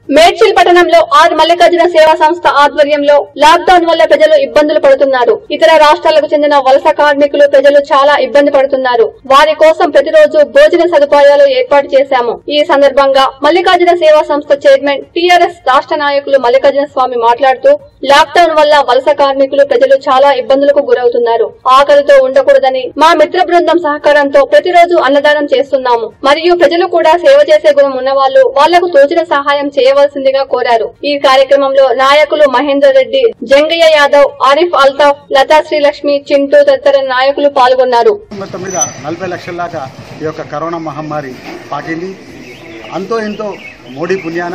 మేడ్చిల్ పట్టణంలో ఆర్ మల్లికార్జున సేవా సంస్థ ఆధ్వర్యంలో లాక్డౌన్ వల్ల ప్రజలు ఇబ్బందులు పడుతున్నారు ఇతర రాష్ట్రాలకు చెందిన వలస కార్మికులు ప్రజలు చాలా ఇబ్బంది పడుతున్నారు వారి కోసం ప్రతిరోజు భోజన సదుపాయాలు ఏర్పాటు చేశాము ఈ సందర్భంగా మల్లికార్జున సేవా సంస్థ చైర్మన్ టీఆర్ఎస్ రాష్ట్ర నాయకులు మల్లికార్జున స్వామి మాట్లాడుతూ లాక్డౌన్ వల్ల వలస కార్మికులు ప్రజలు చాలా ఇబ్బందులకు గురవుతున్నారు ఆకలితో ఉండకూడదని మా మిత్ర బృందం సహకారంతో ప్రతిరోజు అన్నదానం చేస్తున్నాము మరియు ప్రజలు కూడా సేవ చేసే గుణం ఉన్నవాళ్లు వాళ్లకు తోచిన సహాయం చేయవలసిందిగా కోరారు ఈ కార్యక్రమంలో నాయకులు మహేందర్ రెడ్డి జంగయ్య యాదవ్ ఆరిఫ్ అల్తాఫ్ లతా శ్రీలక్ష్మి చింటూ తదితర నాయకులు పాల్గొన్నారు మొత్తం మీద నలభై లక్షల దాకా ఈ యొక్క కరోనా మహమ్మారి పాకింది అంతో ఇంతో మోడీ పుణ్యాన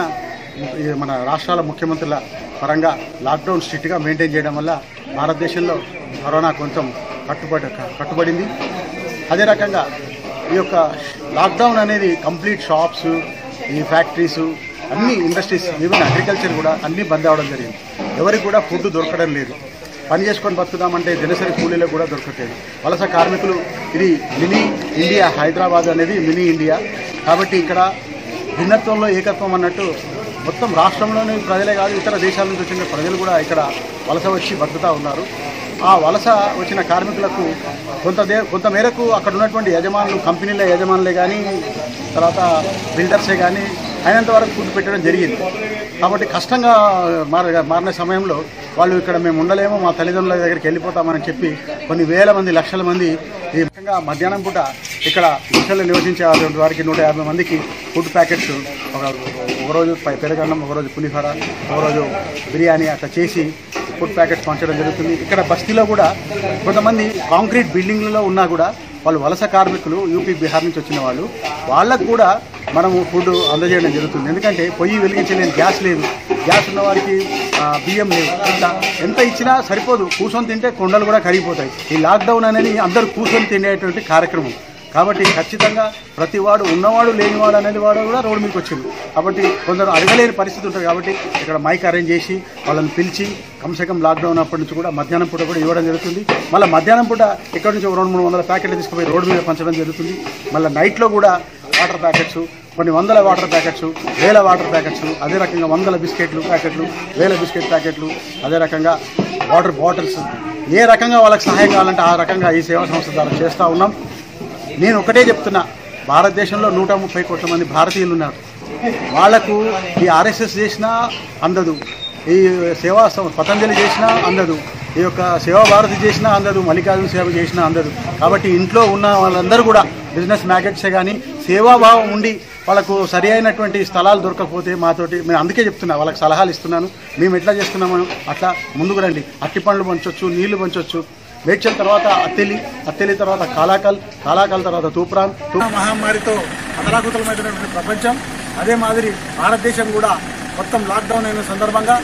ఈ మన రాష్ట్రాల ముఖ్యమంత్రుల పరంగా లాక్డౌన్ స్ట్రిక్ట్గా మెయింటైన్ చేయడం వల్ల భారతదేశంలో కరోనా కొంచెం కట్టుబడి కట్టుబడింది అదే రకంగా ఈ యొక్క లాక్డౌన్ అనేది కంప్లీట్ షాప్స్ ఈ ఫ్యాక్టరీస్ అన్ని ఇండస్ట్రీస్ ఈవెన్ అగ్రికల్చర్ కూడా అన్నీ బంద్ అవ్వడం జరిగింది ఎవరికి కూడా ఫుడ్ దొరకడం లేదు పని చేసుకొని బతుకుదామంటే దినసరి కూలీలకు కూడా దొరకట్లేదు వలస కార్మికులు ఇది మినీ ఇండియా హైదరాబాద్ అనేది మినీ ఇండియా కాబట్టి ఇక్కడ భిన్నత్వంలో ఏకత్వం అన్నట్టు మొత్తం రాష్ట్రంలోని ప్రజలే కాదు ఇతర దేశాల నుంచి వచ్చిన ప్రజలు కూడా ఇక్కడ వలస వచ్చి బతుకుతూ ఉన్నారు ఆ వలస వచ్చిన కార్మికులకు కొంత దే కొంత మేరకు అక్కడ ఉన్నటువంటి యజమానులు కంపెనీల యజమానులే కానీ తర్వాత బిల్డర్సే కానీ అయినంత వరకు ఫుడ్ పెట్టడం జరిగింది కాబట్టి కష్టంగా మార మారిన సమయంలో వాళ్ళు ఇక్కడ మేము ఉండలేము మా తల్లిదండ్రుల దగ్గరికి వెళ్ళిపోతామని చెప్పి కొన్ని వేల మంది లక్షల మంది ఈ రకంగా మధ్యాహ్నం పూట ఇక్కడ గుడిసెల్లో నివసించే అటువంటి వారికి నూట యాభై మందికి ఫుడ్ ప్యాకెట్స్ ఒక ఒకరోజు ప- పెరుగన్నం ఒకరోజు పులిహోర ఒకరోజు బిర్యానీ అట్లా చేసి ఫుడ్ ప్యాకెట్స్ పంచడం జరుగుతుంది ఇక్కడ బస్తీలో కూడా కొంతమంది కాంక్రీట్ బిల్డింగ్లలో ఉన్నా కూడా వాళ్ళు వలస కార్మికులు యూపీ బీహార్ నుంచి వచ్చిన వాళ్ళు వాళ్ళకు కూడా మనము ఫుడ్ అందజేయడం జరుగుతుంది ఎందుకంటే పొయ్యి వెలిగించలేని గ్యాస్ లేదు గ్యాస్ ఉన్న వారికి ఆ, బియ్యం లేవు ఇట్లా ఎంత ఇచ్చినా సరిపోదు కూర్చొని తింటే కొండలు కూడా కరిగిపోతాయి ఈ లాక్డౌన్ అనేది అందరూ కూర్చొని తినేటువంటి కార్యక్రమం కాబట్టి ఖచ్చితంగా ప్రతి వాడు ఉన్నవాడు లేనివాడు అనేది వాడు కూడా రోడ్డు మీదకి వచ్చింది కాబట్టి కొందరు అడగలేని పరిస్థితి ఉంటుంది కాబట్టి ఇక్కడ మైక్ అరేంజ్ చేసి వాళ్ళని పిలిచి కమ్సే లాక్డౌన్ అప్పటి నుంచి కూడా మధ్యాహ్నం పూట కూడా ఇవ్వడం జరుగుతుంది మళ్ళీ మధ్యాహ్నం పూట ఇక్కడ నుంచి ఒక రెండు మూడు వందల ప్యాకెట్లు తీసుకుపోయి రోడ్డు మీద పంచడం జరుగుతుంది మళ్ళీ నైట్లో కూడా వాటర్ ప్యాకెట్స్ కొన్ని వందల వాటర్ ప్యాకెట్స్ వేల వాటర్ ప్యాకెట్స్ అదే రకంగా వందల బిస్కెట్లు ప్యాకెట్లు వేల బిస్కెట్ ప్యాకెట్లు అదే రకంగా వాటర్ బాటిల్స్ ఏ రకంగా వాళ్ళకి సహాయం కావాలంటే ఆ రకంగా ఈ సేవా సంస్థ ద్వారా చేస్తూ ఉన్నాం నేను ఒకటే చెప్తున్నా భారతదేశంలో నూట ముప్పై కోట్ల మంది భారతీయులు ఉన్నారు వాళ్లకు ఈ ఆర్ఎస్ఎస్ చేసినా అందదు ఈ సేవా సం- పతంజలి చేసినా అందదు ఈ యొక్క సేవా భారతి చేసినా అందదు మల్లికార్జున సేవ చేసినా అందదు కాబట్టి ఇంట్లో ఉన్న వాళ్ళందరూ కూడా బిజినెస్ మ్యాకెట్సే కానీ సేవాభావం ఉండి వాళ్ళకు సరి అయినటువంటి స్థలాలు దొరకకపోతే మాతోటి మేము అందుకే చెప్తున్నా వాళ్ళకి సలహాలు ఇస్తున్నాను మేము ఎట్లా చేస్తున్నామో అట్లా ముందుకు రండి అట్టి పండ్లు పంచొచ్చు నీళ్లు పంచొచ్చు మేడ్చల్ తర్వాత అత్తెలి అత్తెలి తర్వాత కాలాకల్ కాలాకల్ తర్వాత తూప్రాన్ కరోనా మహమ్మారితో అతలాకుతలమైనటువంటి ప్రపంచం అదే మాదిరి భారతదేశం కూడా మొత్తం లాక్డౌన్ అయిన సందర్భంగా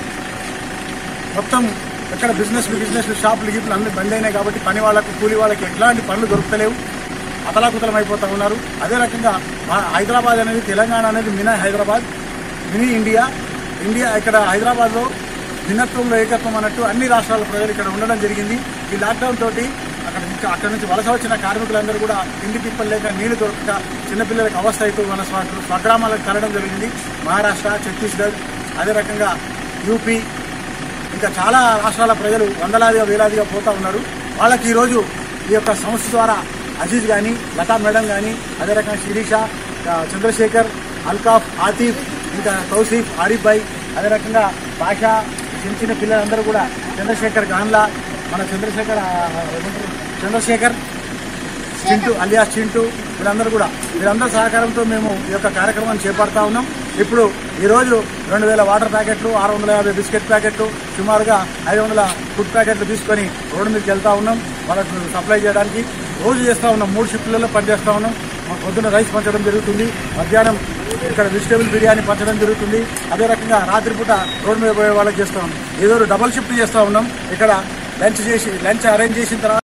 మొత్తం ఎక్కడ బిజినెస్ బిజినెస్ షాపులు గీపులు అన్ని బంద్ అయినాయి కాబట్టి పని వాళ్ళకు కూలి వాళ్ళకి ఎట్లాంటి పనులు దొరుకుతలేవు అతలాకుతలం అయిపోతూ ఉన్నారు అదే రకంగా మా హైదరాబాద్ అనేది తెలంగాణ అనేది mini Hyderabad mini India India ఇక్కడ హైదరాబాద్లో భిన్నత్వంలో ఏకత్వం అన్నట్టు అన్ని రాష్ట్రాల ప్రజలు ఇక్కడ ఉండడం జరిగింది ఈ లాక్డౌన్ తోటి అక్కడ నుంచి అక్కడ నుంచి వలస వచ్చిన కార్మికులందరూ కూడా తిండి తిప్పలు లేక నీళ్లు దొరకక చిన్నపిల్లలకు అవస్థ అవుతూ మన స్వ స్వగ్రామాలకు తరలడం జరిగింది మహారాష్ట్ర ఛత్తీస్గఢ్ అదే రకంగా యూపీ ఇంకా చాలా రాష్ట్రాల ప్రజలు వందలాదిగా వేలాదిగా పోతా ఉన్నారు వాళ్ళకి ఈరోజు ఈ యొక్క సంస్థ ద్వారా అజీజ్ కానీ లతా మేడం కానీ అదే రకంగా శిరీష ఆ, చంద్రశేఖర్ అల్కాఫ్ ఆతిఫ్ ఇంకా తౌసీఫ్ ఆరిఫ్ భాయ్ అదే రకంగా భాష చిన్న చిన్న పిల్లలందరూ కూడా చంద్రశేఖర్ గాన్లా మన చంద్రశేఖర్ ఆ, ఏమంటారు? చంద్రశేఖర్ చింటూ అలియాస్ చింటూ వీళ్ళందరూ కూడా వీళ్ళందరి సహకారంతో మేము ఈ యొక్క కార్యక్రమాన్ని చేపడతా ఉన్నాం ఇప్పుడు ఈరోజు రెండు వేల వాటర్ ప్యాకెట్లు ఆరు వందల యాభై బిస్కెట్ ప్యాకెట్లు సుమారుగా ఐదు వందల ఫుడ్ ప్యాకెట్లు తీసుకొని రోడ్డు మీదకి వెళ్తా ఉన్నాం వాళ్ళకు సప్లై చేయడానికి రోజు చేస్తూ ఉన్నాం మూడు షిఫ్ట్లలో పనిచేస్తూ ఉన్నాం మా పొద్దున్న రైస్ పంచడం జరుగుతుంది మధ్యాహ్నం ఇక్కడ వెజిటేబుల్ బిర్యానీ పంచడం జరుగుతుంది అదే రకంగా రాత్రిపూట రోడ్డు మీద పోయే వాళ్ళకి చేస్తూ ఉన్నాం ఏదో డబల్ షిఫ్ట్ చేస్తూ ఉన్నాం ఇక్కడ లంచ్ చేసి లంచ్ అరేంజ్ చేసిన తర్వాత